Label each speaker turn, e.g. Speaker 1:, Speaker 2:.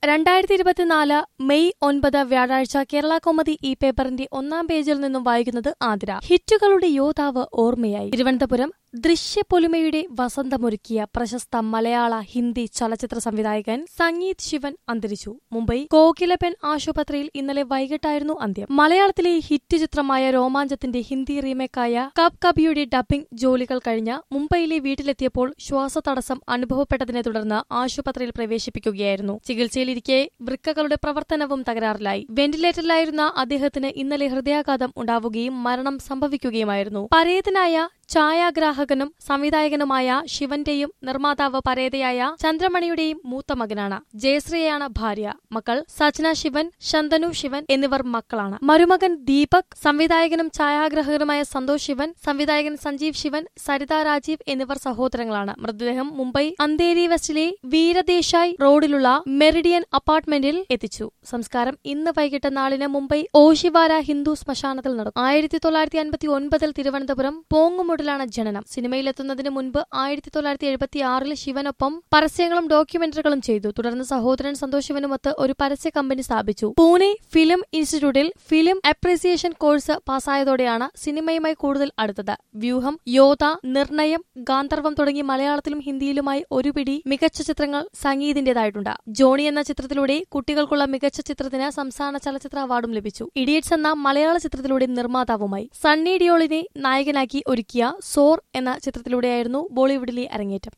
Speaker 1: രണ്ടായിരത്തി ഇരുപത്തിനാല് മെയ് ഒൻപത് വ്യാഴാഴ്ച കേരള കോമതി ഈ പേപ്പറിന്റെ ഒന്നാം പേജിൽ നിന്നും വായിക്കുന്നത് ആതിര ഹിറ്റുകളുടെ യോദ്ധാവ് ഓർമ്മയായി തിരുവനന്തപുരം ദൃശ്യപൊലിമയുടെ വസന്തമൊരുക്കിയ പ്രശസ്ത മലയാള ഹിന്ദി ചലച്ചിത്ര സംവിധായകൻ സംഗീത് ശിവൻ അന്തരിച്ചു മുംബൈ കോകിലബെൻ ആശുപത്രിയിൽ ഇന്നലെ വൈകിട്ടായിരുന്നു അന്ത്യം മലയാളത്തിലെ ഹിറ്റ് ചിത്രമായ രോമാഞ്ചത്തിന്റെ ഹിന്ദി റീമേക്കായ കബ് കബിയുടെ ഡബ്ബിംഗ് ജോലികൾ കഴിഞ്ഞ് മുംബൈയിലെ വീട്ടിലെത്തിയപ്പോൾ ശ്വാസതടസ്സം അനുഭവപ്പെട്ടതിനെ തുടർന്ന് ആശുപത്രിയിൽ പ്രവേശിപ്പിക്കുകയായിരുന്നു ചികിത്സയിലിരിക്കെ വൃക്കകളുടെ പ്രവർത്തനവും തകരാറിലായി വെന്റിലേറ്ററിലായിരുന്ന അദ്ദേഹത്തിന് ഇന്നലെ ഹൃദയാഘാതം ഉണ്ടാവുകയും മരണം സംഭവിക്കുകയുമായിരുന്നു പരേതനായ ഛായാഗ്രാഹകനും സംവിധായകനുമായ ശിവന്റെയും നിർമ്മാതാവ് പരേതയായ ചന്ദ്രമണിയുടെയും മൂത്ത മകനാണ് ജയശ്രീയാണ് ഭാര്യ മക്കൾ സജ്ന ശിവൻ ശന്തനു ശിവൻ എന്നിവർ മക്കളാണ് മരുമകൻ ദീപക് സംവിധായകനും ഛായാഗ്രാഹകനുമായ സന്തോഷ് ശിവൻ സംവിധായകൻ സഞ്ജീവ് ശിവൻ സരിത രാജീവ് എന്നിവർ സഹോദരങ്ങളാണ് മൃതദേഹം മുംബൈ അന്തേരി വെസ്റ്റിലെ വീരദേശായ് റോഡിലുള്ള മെറിഡിയൻ അപ്പാർട്ട്മെന്റിൽ എത്തിച്ചു സംസ്കാരം ഇന്ന് വൈകിട്ട് നാലിന് മുംബൈ ഓഷിവാര ഹിന്ദു ശ്മശാനത്തിൽ നടക്കും ആയിരത്തി തൊള്ളായിരത്തി അൻപത്തി ഒൻപതിൽ തിരുവനന്തപുരം പോങ്ങുമുടിലാണ് ജനനം സിനിമയിലെത്തുന്നതിന് മുൻപ് ആയിരത്തി തൊള്ളായിരത്തി എഴുപത്തി ആറിൽ ശിവനൊപ്പം പരസ്യങ്ങളും ഡോക്യുമെന്ററികളും ചെയ്തു തുടർന്ന് സഹോദരൻ സന്തോഷ് ശിവനുമൊത്ത് ഒരു പരസ്യ കമ്പനി സ്ഥാപിച്ചു പൂനെ ഫിലിം ഇൻസ്റ്റിറ്റ്യൂട്ടിൽ ഫിലിം അപ്രീസിയേഷൻ കോഴ്സ് പാസ്സായതോടെയാണ് സിനിമയുമായി കൂടുതൽ അടുത്തത് വ്യൂഹം യോധ നിർണയം ഗാന്ധർവം തുടങ്ങി മലയാളത്തിലും ഹിന്ദിയിലുമായി ഒരു പിടി മികച്ച ചിത്രങ്ങൾ സംഗീതിന്റേതായിട്ടുണ്ട് ജോണി എന്ന ചിത്രത്തിലൂടെ കുട്ടികൾക്കുള്ള മികച്ച ചിത്രത്തിന് സംസ്ഥാന ചലച്ചിത്ര അവാർഡും ലഭിച്ചു ഇഡിയറ്റ്സ് എന്ന മലയാള ചിത്രത്തിലൂടെ നിർമ്മാതാവുമായി സണ്ണി ഡിയോളിനെ നായകനാക്കി ഒരുക്കിയ സോർ എന്ന ചിത്രത്തിലൂടെയായിരുന്നു ബോളിവുഡിലെ അരങ്ങേറ്റം